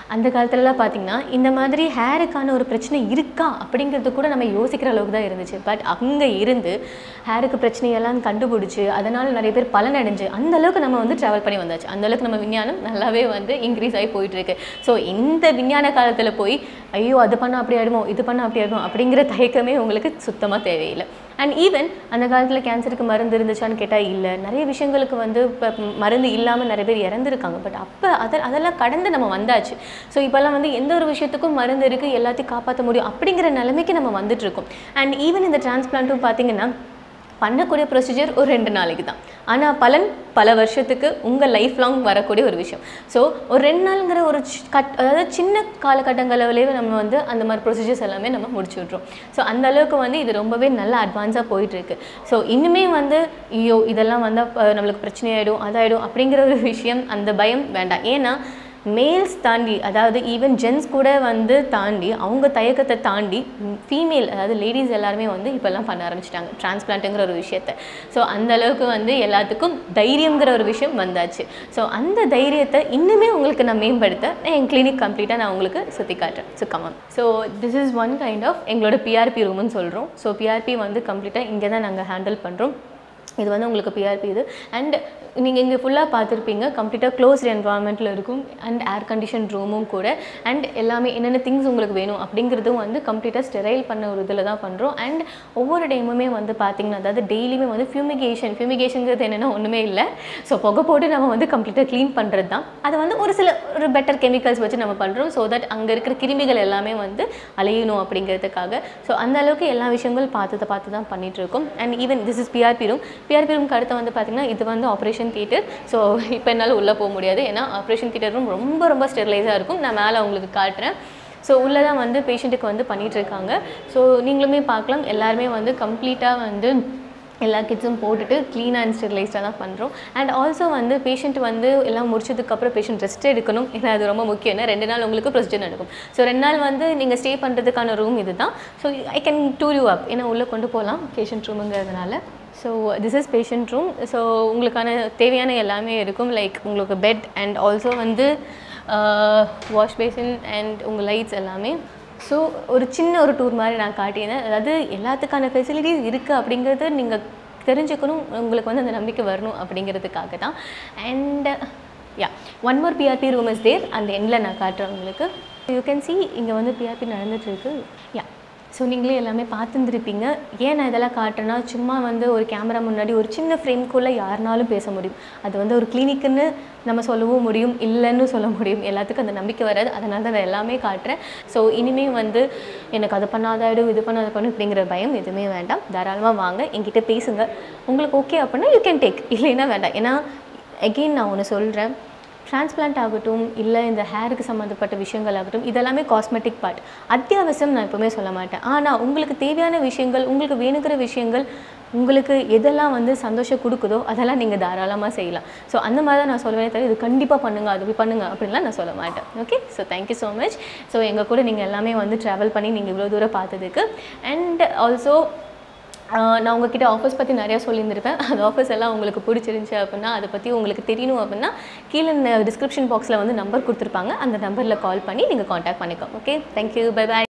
அந்த காலத்துலலாம் பார்த்தீங்கன்னா இந்த மாதிரி ஹேருக்கான ஒரு பிரச்சனை இருக்கா அப்படிங்கிறது கூட நம்ம யோசிக்கிற அளவுக்கு தான் இருந்துச்சு பட் அங்கே இருந்து ஹேருக்கு பிரச்சனையெல்லாம் கண்டுபிடிச்சி அதனால் நிறைய பேர் பலனடைஞ்சு அந்த அளவுக்கு நம்ம வந்து ட்ராவல் பண்ணி வந்தாச்சு அந்த அளவுக்கு நம்ம விஞ்ஞானம் நல்லாவே வந்து இன்க்ரீஸ் ஆகி போயிட்டு இருக்கு ஸோ இந்த விஞ்ஞான காலத்தில் போய் ஐயோ அது பண்ணால் அப்படி ஆயிடுமோ இது பண்ணால் அப்படி ஆயிடுமோ அப்படிங்கிற தயக்கமே உங்களுக்கு சுத்தமாக தேவையில்லை அண்ட் ஈவன் அந்த காலத்தில் கேன்சருக்கு மருந்து இருந்துச்சான்னு கேட்டால் இல்லை நிறைய விஷயங்களுக்கு வந்து இப்போ மருந்து இல்லாமல் நிறைய பேர் இறந்துருக்காங்க பட் அப்போ அதை அதெல்லாம் கடந்து நம்ம வந்தாச்சு ஸோ இப்போல்லாம் வந்து எந்த ஒரு விஷயத்துக்கும் மருந்து இருக்குது எல்லாத்தையும் காப்பாற்ற முடியும் அப்படிங்கிற நிலைமைக்கு நம்ம வந்துட்டு இருக்கோம் அண்ட் ஈவன் இந்த டிரான்ஸ்பிளான்ட்டும் பார்த்தீங்கன்னா பண்ணக்கூடிய ப்ரொசீஜர் ஒரு ரெண்டு நாளைக்கு தான் ஆனால் பலன் பல வருஷத்துக்கு உங்கள் லைஃப் லாங் வரக்கூடிய ஒரு விஷயம் ஸோ ஒரு ரெண்டு நாளுங்கிற ஒரு சி- கட் அதாவது சின்ன காலகட்டங்களவிலேயே நம்ம வந்து அந்த மாதிரி ப்ரொசீஜர்ஸ் எல்லாமே நம்ம முடிச்சு விட்றோம் ஸோ அந்த அளவுக்கு வந்து இது ரொம்பவே நல்லா அட்வான்ஸாக போயிட்டுருக்கு ஸோ இன்னுமே வந்து ஐயோ இதெல்லாம் வந்தால் நம்மளுக்கு பிரச்சனையாயிடும் அதாயிடும் அப்படிங்கிற ஒரு விஷயம் அந்த பயம் வேண்டாம் ஏன்னா மேல்ஸ் தாண்டி அதாவது ஈவன் ஜென்ஸ் கூட வந்து தாண்டி அவங்க தயக்கத்தை தாண்டி ஃபீமேல் அதாவது லேடிஸ் எல்லாருமே வந்து இப்போல்லாம் பண்ண ஆரம்பிச்சிட்டாங்க டிரான்ஸ்பிளான்ட்டுங்கிற ஒரு விஷயத்த ஸோ அந்த அளவுக்கு வந்து எல்லாத்துக்கும் தைரியங்கிற ஒரு விஷயம் வந்தாச்சு ஸோ அந்த தைரியத்தை இன்னுமே உங்களுக்கு நான் மேம்படுத்த என் கிளினிக் கம்ப்ளீட்டாக நான் உங்களுக்கு சுற்றி காட்டுறேன் so come on so this is one kind of எங்களோட பிஆர்பி ரூம்னு சொல்கிறோம் ஸோ பிஆர்பி வந்து கம்ப்ளீட்டாக இங்கே தான் நாங்கள் ஹேண்டில் பண்ணுறோம் இது வந்து உங்களுக்கு பிஆர்பி இது அண்ட் நீங்கள் இங்கே ஃபுல்லாக பார்த்துருப்பீங்க கம்ப்ளீட்டாக க்ளோஸ்ட் என்வரான்மெண்ட்டில் இருக்கும் அண்ட் ஏர் கண்டிஷன் ரூமும் கூட அண்ட் எல்லாமே என்னென்ன திங்ஸ் உங்களுக்கு வேணும் அப்படிங்கிறதும் வந்து கம்ப்ளீட்டாக ஸ்டெரைல் பண்ண ஒரு இதில் தான் பண்ணுறோம் அண்ட் ஒவ்வொரு டைமுமே வந்து பார்த்திங்கன்னா அதாவது டெய்லியுமே வந்து ஃபியூமிகேஷன் ஃபியூமிகேஷனுங்கிறது என்னென்னா ஒன்றுமே இல்லை ஸோ புகை போட்டு நம்ம வந்து கம்ப்ளீட்டாக க்ளீன் பண்ணுறது தான் அது வந்து ஒரு சில ஒரு பெட்டர் கெமிக்கல்ஸ் வச்சு நம்ம பண்ணுறோம் ஸோ தட் அங்கே இருக்கிற கிருமிகள் எல்லாமே வந்து அலையணும் அப்படிங்கிறதுக்காக ஸோ அந்த அளவுக்கு எல்லா விஷயங்களும் பார்த்து பார்த்து தான் பண்ணிட்டு இருக்கோம் and even this is PRP room PRP ரூம்க்கு அடுத்து வந்து பார்த்திங்கன்னா இது வந்து ஆப்ரேஷன் தியேட்டர் ஸோ இப்போ என்னால் உள்ளே போக முடியாது ஏன்னா ஆப்ரேஷன் தியேட்டர் ரூம் ரொம்ப ரொம்ப ஸ்டெரிலைஸாக இருக்கும் நான் மேலே உங்களுக்கு காட்டுறேன் ஸோ உள்ளே தான் வந்து பேஷண்ட்டுக்கு வந்து பண்ணிட்டு இருக்காங்க ஸோ நீங்களுமே பார்க்கலாம் எல்லாருமே வந்து கம்ப்ளீட்டாக வந்து எல்லா கிட்ஸும் போட்டுட்டு க்ளீனாக அண்ட் ஸ்டெரிலைஸ்டாக தான் பண்ணுறோம் அண்ட் ஆல்சோ வந்து பேஷண்ட் வந்து எல்லாம் முடிச்சதுக்கப்புறம் பேஷண்ட் ரெஸ்ட் எடுக்கணும் ஏன்னா அது ரொம்ப முக்கியம் ஏன்னா ரெண்டு நாள் உங்களுக்கு ப்ரொசீஜர் நடக்கும் ஸோ ரெண்டு நாள் வந்து நீங்கள் ஸ்டே பண்ணுறதுக்கான ரூம் இது தான் so I can tour you up ஏன்னா உள்ளே கொண்டு போகலாம் பேஷண்ட் ரூமுங்கிறதுனால so this is patient room so உங்களுக்கான தேவையான எல்லாமே இருக்கும் லைக் உங்களுக்கு பெட் அண்ட் ஆல்சோ வந்து வாஷ் பேசின் அண்ட் உங்கள் லைட்ஸ் எல்லாமே ஸோ ஒரு சின்ன ஒரு டூர் மாதிரி நான் காட்டியிருந்தேன் அதாவது எல்லாத்துக்கான ஃபெசிலிட்டிஸ் இருக்குது அப்படிங்கிறது நீங்கள் தெரிஞ்சுக்கணும் உங்களுக்கு வந்து அந்த நம்பிக்கை வரணும் அப்படிங்கிறதுக்காக தான் and yeah one more PRP room is there அந்த எண்டில் நான் காட்டுறேன் உங்களுக்கு யூ கேன் see இங்கே வந்து பிஆர்பி நடந்துகிட்ருக்கு யா ஸோ நீங்களே எல்லாமே பார்த்துருந்துருப்பீங்க ஏன் நான் இதெல்லாம் காட்டுறேன்னா சும்மா வந்து ஒரு கேமரா முன்னாடி ஒரு சின்ன ஃப்ரேம்குள்ளே யாருனாலும் பேச முடியும் அது வந்து ஒரு கிளினிக்குன்னு நம்ம சொல்லவும் முடியும் இல்லைன்னு சொல்ல முடியும் எல்லாத்துக்கும் அந்த நம்பிக்கை வராது அதனால தான் நான் எல்லாமே காட்டுறேன் ஸோ இனிமேல் வந்து எனக்கு அதை பண்ணாதாயிடும் இது பண்ணாத பண்ணும் இப்படிங்கிற பயம் எதுவுமே வேண்டாம் தாராளமாக வாங்க என்கிட்ட பேசுங்க உங்களுக்கு ஓகே அப்படின்னா யூ கேன் டேக் இல்லைன்னா வேண்டாம் ஏன்னா எகெயின் நான் ஒன்று சொல்கிறேன் டிரான்ஸ்பிளான்ட் ஆகட்டும் இல்லை இந்த ஹேருக்கு சம்மந்தப்பட்ட விஷயங்கள் ஆகட்டும் இதெல்லாமே காஸ்மெட்டிக் பார்ட் அத்தியாவசியம் நான் எப்பவுமே சொல்ல மாட்டேன் ஆனால் உங்களுக்கு தேவையான விஷயங்கள் உங்களுக்கு வேணுங்கிற விஷயங்கள் உங்களுக்கு எதெல்லாம் வந்து சந்தோஷம் கொடுக்குதோ அதெல்லாம் நீங்கள் தாராளமாக செய்யலாம் ஸோ அந்த மாதிரி தான் நான் சொல்லுவேனே தவிர இது கண்டிப்பாக பண்ணுங்க அது போய் பண்ணுங்க அப்படின்லாம் நான் சொல்ல மாட்டேன் okay so thank you so much so எங்கள் கூட நீங்கள் எல்லாமே வந்து ட்ராவல் பண்ணி நீங்கள் இவ்வளோ தூரம் பார்த்ததுக்கு அண்ட் ஆல்சோ ஆஹ் நான் உங்ககிட்ட ஆஃபர்ஸ் பற்றி நிறையா சொல்லியிருந்திருப்பேன் அந்த ஆஃபர்ஸ் எல்லாம் உங்களுக்கு பிடிச்சிருந்துச்சி அப்படின்னா அதை பற்றி உங்களுக்கு தெரியணும் அப்படின்னா கீழே இந்த டிஸ்கிரிப்ஷன் பாக்ஸில் வந்து நம்பர் கொடுத்துருப்பாங்க அந்த நம்பரில் கால் பண்ணி நீங்கள் காண்டாக்ட் பண்ணிக்கோ ஓகே தேங்க்யூ பை பாய்